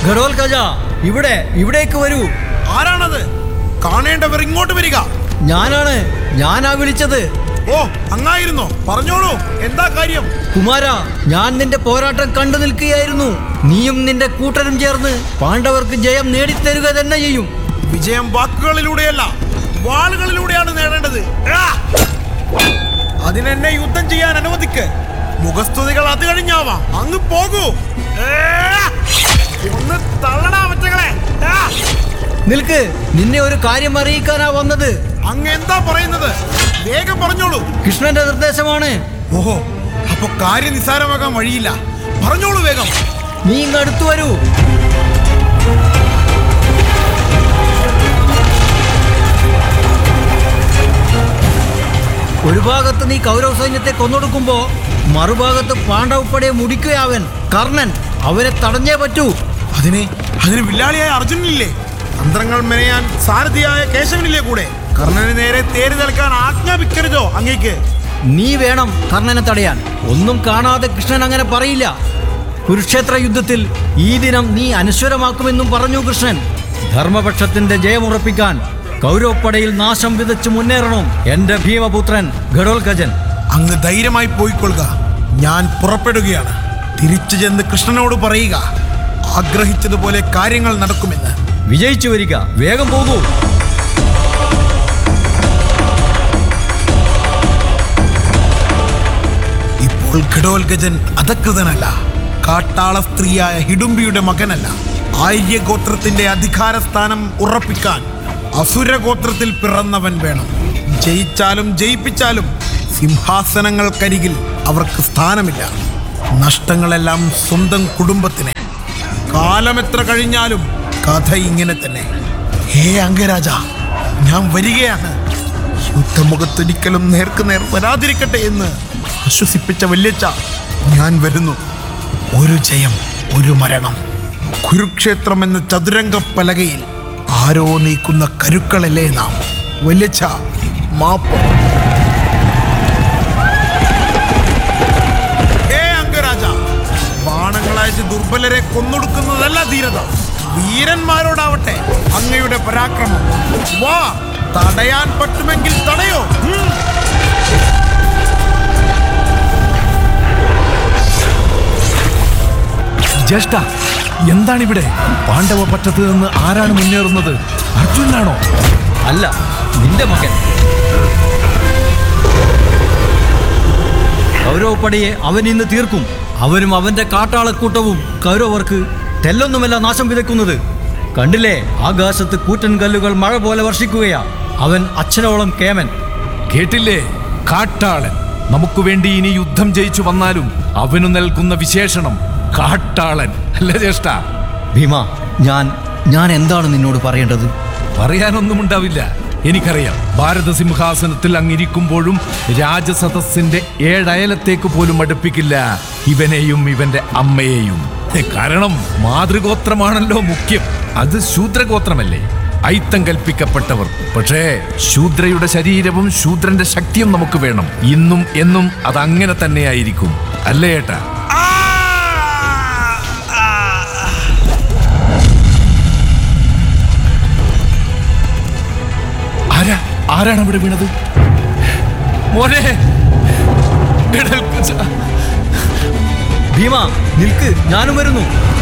ഘടോൽക്കജ ഇവിടെ ഇവിടേക്ക് വരൂ ആരാണത് കാണേണ്ടവർ ഇങ്ങോട്ട് വരിക ഞാനാണ് ഞാനാ വിളിച്ചത് ഓ അങ്ങായിരുന്നോ പറഞ്ഞോളൂ എന്താ കാര്യം കുമാര ഞാൻ നിന്റെ പോരാട്ടം കണ്ടു നിൽക്കുകയായിരുന്നു നീയും നിന്റെ കൂട്ടരും ചേർന്ന് പാണ്ഡവർക്ക് ജയം നേടിത്തരുക തന്നെ ചെയ്യും വിജയം വാക്കുകളിലൂടെയല്ല വാളുകളിലൂടെയാണ് നേടേണ്ടത് ആ! അതിനെന്നെ യുദ്ധം ചെയ്യാൻ അനുവദിക്ക് മുഖസ്തുതികൾ അത് കഴിഞ്ഞാവാം അങ്ങ് പോകൂ ഏ! ഒന്ന് തള്ളടാ മറ്റകളെ ആ! നിൽക്ക് നിന്നെ ഒരു കാര്യം അറിയിക്കാനാ വന്നത് അങ്ങ് എന്താ പറയുന്നത് വേഗം പറഞ്ഞോളൂ കൃഷ്ണന്റെ നിർദ്ദേശമാണ് ഓഹോ അപ്പൊ കാര്യം നിസ്സാരമാകാൻ വഴിയില്ല പറഞ്ഞോളൂ വേഗം നീ ഇങ്ങ് അടുത്തു വരൂ ഒരു ഭാഗത്ത് നീ കൗരവ സൈന്യത്തെ കൊന്നൊടുക്കുമ്പോ മറുഭാഗത്ത് പാണ്ഡവപ്പടയെ മുടിക്കുകയാവൻ കർണൻ അവരെ തടഞ്ഞേ പറ്റൂ അതിന് അതിന് വില്ലാളിയായ അർജുനനില്ലേ തന്ത്രങ്ങൾ മെനയാൻ സാരഥിയായ കേശവനില്ലേ കൂടെ കർണന് നേരെ തേര് നിൽക്കാൻ ആജ്ഞാപിക്കരുതോ അങ്ങേക്ക് നീ വേണം കർണനെ തടയാൻ ഒന്നും കാണാതെ കൃഷ്ണൻ അങ്ങനെ പറയില്ല കുരുക്ഷേത്ര യുദ്ധത്തിൽ ഈ ദിനം നീ അനശ്വരമാക്കുമെന്നും പറഞ്ഞു കൃഷ്ണൻ ധർമ്മപക്ഷത്തിന്റെ ജയമുറപ്പിക്കാൻ കൗരവപ്പടയിൽ നാശം വിതച്ച് മുന്നേറണം എന്റെ ഭീമപുത്രൻ ഘടോൽക്കജൻ അങ്ങ് ധൈര്യമായി പോയിക്കൊള്ളുക ഞാൻ പുറപ്പെടുകയാണ് തിരിച്ചു ചെന്ന് കൃഷ്ണനോട് പറയുക ആഗ്രഹിച്ചതുപോലെ കാര്യങ്ങൾ നടക്കുമെന്ന് വിജയിച്ചു വരിക വേഗം പോകൂ ഇപ്പോൾ ഘടോൽഗജൻ അധകൃതനല്ല കാട്ടാള സ്ത്രീയായ ഹിഡുംബിയുടെ മകനല്ല ആര്യഗോത്രത്തിന്റെ അധികാരസ്ഥാനം ഉറപ്പിക്കാൻ അസുരഗോത്രത്തിൽ പിറന്നവൻ വേണം ജയിച്ചാലും ജയിപ്പിച്ചാലും സിംഹാസനങ്ങൾക്കരികിൽ അവർക്ക് സ്ഥാനമില്ല നഷ്ടങ്ങളെല്ലാം സ്വന്തം കുടുംബത്തിന് കാലം എത്ര കഴിഞ്ഞാലും കഥ ഇങ്ങനെ തന്നെ ഹേ അംഗരാജ ഞാൻ വരികയാണ് യുദ്ധമുഖത്തൊരിക്കലും നേർക്ക് നേർ വരാതിരിക്കട്ടെ എന്ന് ആശ്വസിപ്പിച്ച വല്യച്ച ഞാൻ വരുന്നു ഒരു ജയം ഒരു മരണം കുരുക്ഷേത്രം എന്ന ചതുരംഗ പലകയിൽ ആരോ നീക്കുന്ന കരുക്കളല്ലേ നാം വല്യച്ച മാപ്പ് ഹേ അംഗരാജ ബാണങ്ങളയച്ച് ദുർബലരെ കൊന്നൊടുക്കുന്നതല്ല ധീരത വീരന്മാരോടാവട്ടെ അങ്ങയുടെ പരാക്രമം വാ തടയാൻ പറ്റുമെങ്കിൽ തടയോ ഉം. ജ്യേഷ്ഠ എന്താണിവിടെ പാണ്ഡവ പക്ഷത്ത് നിന്ന് ആരാണ് മുന്നേറുന്നത് അർജുനാണോ അല്ല നിന്റെ മകൻ കൗരവപ്പടയെ അവൻ ഇന്ന് തീർക്കും അവനും അവന്റെ കാട്ടാളക്കൂട്ടവും കൗരവർക്ക് തെല്ലൊന്നുമല്ല നാശം വിതയ്ക്കുന്നത് കണ്ടില്ലേ ആകാശത്ത് കൂറ്റൻ കല്ലുകൾ മഴ പോലെ വർഷിക്കുകയാ അവൻ അച്ഛനോളം കേമൻ കേട്ടില്ലേ കാട്ടാളൻ നമുക്ക് വേണ്ടി ഇനി യുദ്ധം ജയിച്ചു വന്നാലും അവനു നൽകുന്ന വിശേഷണം കാട്ടാളൻ അല്ല ജ്യേഷ്ഠ ഭീമ ഞാൻ ഞാൻ എന്താണ് നിന്നോട് പറയേണ്ടത് പറയാനൊന്നും ഉണ്ടാവില്ല എനിക്കറിയാം ഭാരത സിംഹാസനത്തിൽ അങ്ങിരിക്കുമ്പോഴും രാജസദസ്സിന്റെ ഏഴയലത്തേക്ക് പോലും അടുപ്പിക്കില്ല ഇവനെയും ഇവന്റെ അമ്മയെയും കാരണം മാതൃഗോത്രമാണല്ലോ മുഖ്യം അത് ശൂദ്രഗോത്രമല്ലേ ഐത്തം കൽപ്പിക്കപ്പെട്ടവർ പക്ഷേ ശൂദ്രയുടെ ശരീരവും ശൂദ്രന്റെ ശക്തിയും നമുക്ക് വേണം ഇന്നും എന്നും അത് അങ്ങനെ തന്നെയായിരിക്കും അല്ലേ ഏട്ടാ ആ! ആ! ആരാ ആരാണ് അവിടെ വീണത് മോനെ ഗഡൽക്കച്ച. ഭീമ നിൽക്ക് ഞാനും വരുന്നു